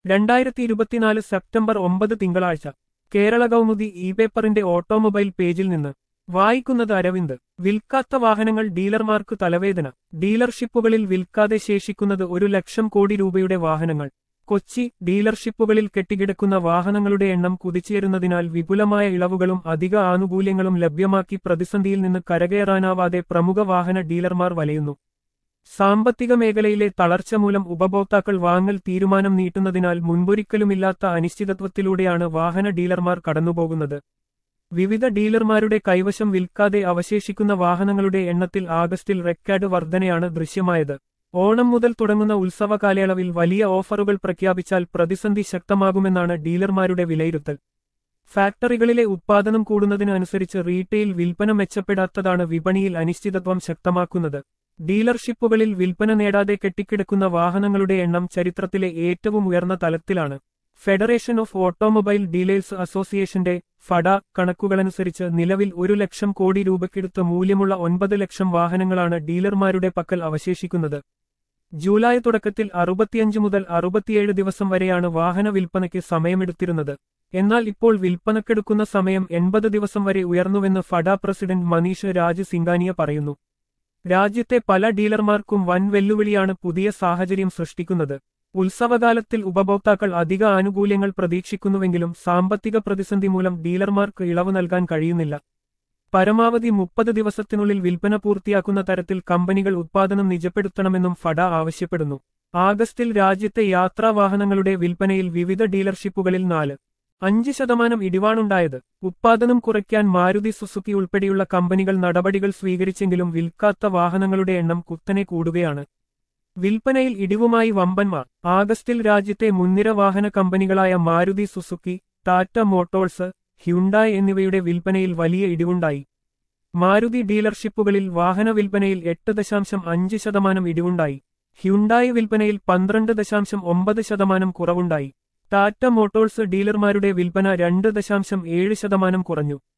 രണ്ടായിരത്തി ഇരുപത്തിനാല് സെപ്റ്റംബർ ഒമ്പത് തിങ്കളാഴ്ച കേരള കൗമുദി ഇ പേപ്പറിന്റെ ഓട്ടോമൊബൈൽ പേജിൽ നിന്ന് വായിക്കുന്നത് അരവിന്ദ് വിൽക്കാത്ത വാഹനങ്ങൾ ഡീലർമാർക്ക് തലവേദന ഡീലർഷിപ്പുകളിൽ വിൽക്കാതെ ശേഷിക്കുന്നത് ഒരു ലക്ഷം കോടി രൂപയുടെ വാഹനങ്ങൾ കൊച്ചി ഡീലർഷിപ്പുകളിൽ കെട്ടിക്കിടക്കുന്ന വാഹനങ്ങളുടെ എണ്ണം കുതിച്ചുയരുന്നതിനാൽ വിപുലമായ ഇളവുകളും അധിക ആനുകൂല്യങ്ങളും ലഭ്യമാക്കി പ്രതിസന്ധിയിൽ നിന്ന് കരകയറാനാവാതെ പ്രമുഖ വാഹന ഡീലർമാർ വലയുന്നു സാമ്പത്തിക മേഖലയിലെ തളർച്ച മൂലം ഉപഭോക്താക്കൾ വാങ്ങൽ തീരുമാനം നീട്ടുന്നതിനാൽ മുൻപൊരിക്കലുമില്ലാത്ത അനിശ്ചിതത്വത്തിലൂടെയാണ് വാഹന ഡീലർമാർ കടന്നുപോകുന്നത് വിവിധ ഡീലർമാരുടെ കൈവശം വിൽക്കാതെ അവശേഷിക്കുന്ന വാഹനങ്ങളുടെ എണ്ണത്തിൽ ആഗസ്റ്റിൽ റെക്കോർഡ് വർധനയാണ് ദൃശ്യമായത് ഓണം മുതൽ തുടങ്ങുന്ന ഉത്സവ കാലയളവിൽ വലിയ ഓഫറുകൾ പ്രഖ്യാപിച്ചാൽ പ്രതിസന്ധി ശക്തമാകുമെന്നാണ് ഡീലർമാരുടെ വിലയിരുത്തൽ ഫാക്ടറികളിലെ ഉത്പാദനം കൂടുന്നതിനനുസരിച്ച് റീറ്റെയിൽ വിൽപ്പന മെച്ചപ്പെടാത്തതാണ് വിപണിയിൽ അനിശ്ചിതത്വം ശക്തമാക്കുന്നത് ഡീലർഷിപ്പുകളിൽ വിൽപ്പന നേടാതെ കെട്ടിക്കിടക്കുന്ന വാഹനങ്ങളുടെ എണ്ണം ചരിത്രത്തിലെ ഏറ്റവും ഉയർന്ന തലത്തിലാണ് ഫെഡറേഷൻ ഓഫ് ഓട്ടോമൊബൈൽ ഡീലേഴ്സ് അസോസിയേഷന്റെ ഫഡ കണക്കുകളനുസരിച്ച് നിലവിൽ ഒരു ലക്ഷം കോടി രൂപയ്ക്കെടുത്ത് മൂല്യമുള്ള ഒൻപത് ലക്ഷം വാഹനങ്ങളാണ് ഡീലർമാരുടെ പക്കൽ അവശേഷിക്കുന്നത് ജൂലൈ തുടക്കത്തിൽ അറുപത്തിയഞ്ച് മുതൽ അറുപത്തിയേഴ് ദിവസം വരെയാണ് വാഹന വിൽപ്പനയ്ക്ക് സമയമെടുത്തിരുന്നത് എന്നാൽ ഇപ്പോൾ വിൽപ്പനക്കെടുക്കുന്ന സമയം എൺപത് ദിവസം വരെ ഉയർന്നുവെന്ന് ഫഡ പ്രസിഡന്റ് മനീഷ് രാജ് സിംഗാനിയ പറയുന്നു രാജ്യത്തെ പല ഡീലർമാർക്കും വൻ വെല്ലുവിളിയാണ് പുതിയ സാഹചര്യം സൃഷ്ടിക്കുന്നത് ഉത്സവകാലത്തിൽ ഉപഭോക്താക്കൾ അധിക ആനുകൂല്യങ്ങൾ പ്രതീക്ഷിക്കുന്നുവെങ്കിലും സാമ്പത്തിക പ്രതിസന്ധി മൂലം ഡീലർമാർക്ക് ഇളവ് നൽകാൻ കഴിയുന്നില്ല പരമാവധി മുപ്പത് ദിവസത്തിനുള്ളിൽ വിൽപ്പന പൂർത്തിയാക്കുന്ന തരത്തിൽ കമ്പനികൾ ഉത്പാദനം നിജപ്പെടുത്തണമെന്നും ഫഡ ആവശ്യപ്പെടുന്നു ആഗസ്റ്റിൽ രാജ്യത്തെ യാത്രാ വാഹനങ്ങളുടെ വിൽപ്പനയിൽ വിവിധ ഡീലർഷിപ്പുകളിൽ നാല് അഞ്ച് ശതമാനം ഇടിവാണുണ്ടായത് ഉത്പാദനം കുറയ്ക്കാൻ മാരുതി സുസുക്കി ഉൾപ്പെടെയുള്ള കമ്പനികൾ നടപടികൾ സ്വീകരിച്ചെങ്കിലും വിൽക്കാത്ത വാഹനങ്ങളുടെ എണ്ണം കുത്തനെ കൂടുകയാണ് വിൽപ്പനയിൽ ഇടിവുമായി വമ്പന്മാർ ആഗസ്റ്റിൽ രാജ്യത്തെ മുൻനിര വാഹന കമ്പനികളായ Maruti Suzuki Tata Motors Hyundai എന്നിവയുടെ വിൽപ്പനയിൽ വലിയ ഇടിവുണ്ടായി മാരുതി ഡീലർഷിപ്പുകളിൽ വാഹന വിൽപ്പനയിൽ എട്ട് ദശാംശം അഞ്ച് ശതമാനം ഇടിവുണ്ടായി ഹ്യുണ്ടായ് വിൽപ്പനയിൽ പന്ത്രണ്ട് ദശാംശം ഒമ്പത് ശതമാനം കുറവുണ്ടായി ടാറ്റ മോട്ടോഴ്സ് ഡീലർമാരുടെ വിൽപ്പന രണ്ട് ദശാംശം ഏഴ് ശതമാനം കുറഞ്ഞു